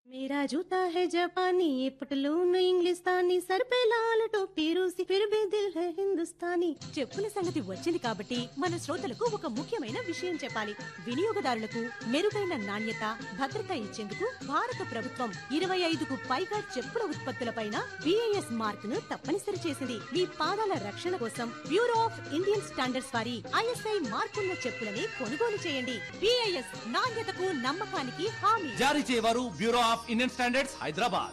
मेरा जूता है जापानी ये पटलून इंग्लिस्तानी सर पे लाल टोपी रूसी फिर भी दिल है हिंदुस्तानी చెప్పుల సంగతి వచ్చింది కాబట్టి మన శ్రోతలకు ఒక ముఖ్యమైన విషయం చెప్పాలి వినియోగదారులకు మెరుగైన నాణ్యత భద్రత ఇచ్చేందుకు భారత ప్రభుత్వం ఇరవై ఐదుకు పైగా చెప్పుల ఉత్పత్తులపైన బిఐఎస్ మార్క్ ను తప్పనిసరి చేసింది మీ పాదాల రక్షణ కోసం బ్యూరో ఆఫ్ ఇండియన్ స్టాండర్డ్స్ వారి ఐఎస్ఐ మార్కున్న చెప్పులని కొనుగోలు చేయండి బిఐఎస్ నాణ్యతకు నమ్మకానికి హామీ జారీ చేయవారు Bureau of Indian Standards Hyderabad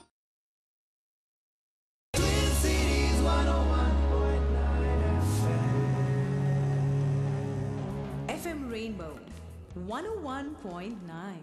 FM Rainbow 101.9.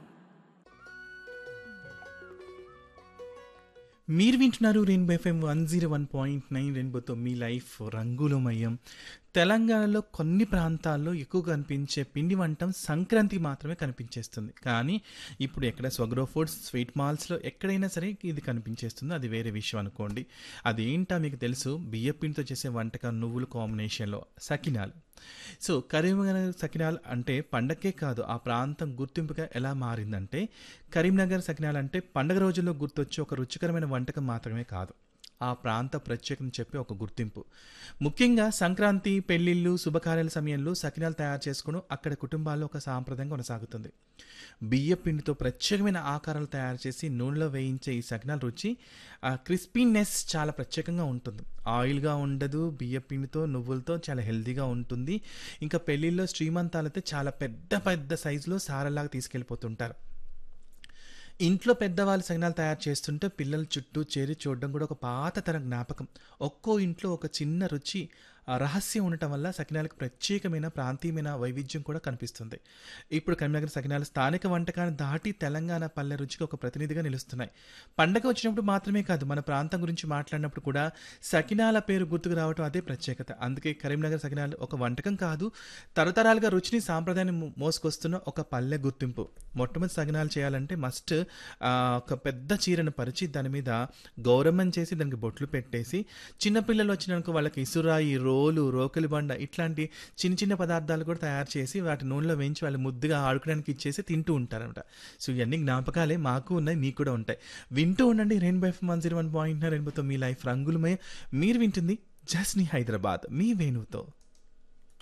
మీరు వింటున్నారు Rainbow FM one zero one point nine రెయిన్బోతో మీ లైఫ్ రంగులమయం తెలంగాణలో కొన్ని ప్రాంతాల్లో ఎక్కువ కనిపించే పిండి వంటం సంక్రాంతి మాత్రమే కనిపించేస్తుంది కానీ ఇప్పుడు ఎక్కడ స్వగ్రో ఫుడ్స్ స్వీట్ మాల్స్లో ఎక్కడైనా సరే ఇది కనిపించేస్తుంది అది వేరే విషయం అనుకోండి అదేంటా మీకు తెలుసు బియ్య పిండితో చేసే వంటకం నువ్వుల కాంబినేషన్లో సకినాలు సో కరీంనగర్ సకినాల్ అంటే పండగకే కాదు ఆ ప్రాంతం గుర్తింపుగా ఎలా మారిందంటే కరీంనగర్ సకినాల్ అంటే పండగ రోజుల్లో గుర్తొచ్చే ఒక రుచికరమైన వంటకం మాత్రమే కాదు ఆ ప్రాంత ప్రత్యేకతను చెప్పే ఒక గుర్తింపు ముఖ్యంగా సంక్రాంతి పెళ్లిళ్ళు శుభకార్యాల సమయంలో సకినాలు తయారు చేసుకుని అక్కడ కుటుంబాల్లో ఒక సాంప్రదాయం కొనసాగుతుంది బియ్య పిండితో ప్రత్యేకమైన ఆకారాలు తయారు చేసి నూనెలో వేయించే ఈ సకినాల రుచి ఆ క్రిస్పీనెస్ చాలా ప్రత్యేకంగా ఉంటుంది ఆయిల్గా ఉండదు బియ్య పిండితో నువ్వులతో చాలా హెల్తీగా ఉంటుంది ఇంకా పెళ్ళిళ్ళలో శ్రీమంతాలైతే చాలా పెద్ద పెద్ద సైజులో సారలాగా తీసుకెళ్ళిపోతుంటారు ఇంట్లో పెద్దవాళ్ళు సగనాలు తయారు చేస్తుంటే పిల్లల చుట్టూ చేరి చూడడం కూడా ఒక పాత తరం జ్ఞాపకం ఒక్కో ఇంట్లో ఒక చిన్న రుచి ఆ రహస్యం ఉండటం వల్ల సకినాలకు ప్రత్యేకమైన ప్రాంతీయమైన వైవిధ్యం కూడా కనిపిస్తుంది ఇప్పుడు కరీంనగర్ సకినాలు స్థానిక వంటకాన్ని దాటి తెలంగాణ పల్లె రుచికి ఒక ప్రతినిధిగా నిలుస్తున్నాయి పండగ వచ్చినప్పుడు మాత్రమే కాదు మన ప్రాంతం గురించి మాట్లాడినప్పుడు కూడా సకినాల పేరు గుర్తుకు రావటం అదే ప్రత్యేకత అందుకే కరీంనగర్ సకినాలు ఒక వంటకం కాదు తరతరాలుగా రుచిని సాంప్రదాయాన్ని మో- మోసుకొస్తున్న ఒక పల్లె గుర్తింపు మొట్టమొదటి సకినాలు చేయాలంటే మస్ట్ ఒక పెద్ద చీరను పరిచి దాని మీద గౌరమ్మం చేసి దానికి బొట్లు పెట్టేసి చిన్నపిల్లలు వచ్చినాక వాళ్ళకి ఇసురాయి రోలు రోకలి బండ ఇట్లాంటి చిన్న చిన్న పదార్థాలు కూడా తయారు చేసి వాటి నూనెలో వేయించి వాళ్ళు ముద్దుగా ఆడుకోవడానికి ఇచ్చేసి తింటూ ఉంటారనమాట సో ఇవన్నీ జ్ఞాపకాలే మాకు ఉన్నాయి మీకు కూడా ఉంటాయి వింటూ ఉండండి Rainbow F one zero one point రెయిన్బోతో మీ లైఫ్ రంగులమే మీరు వింటుంది జస్ని హైదరాబాద్ మీ వేణుతో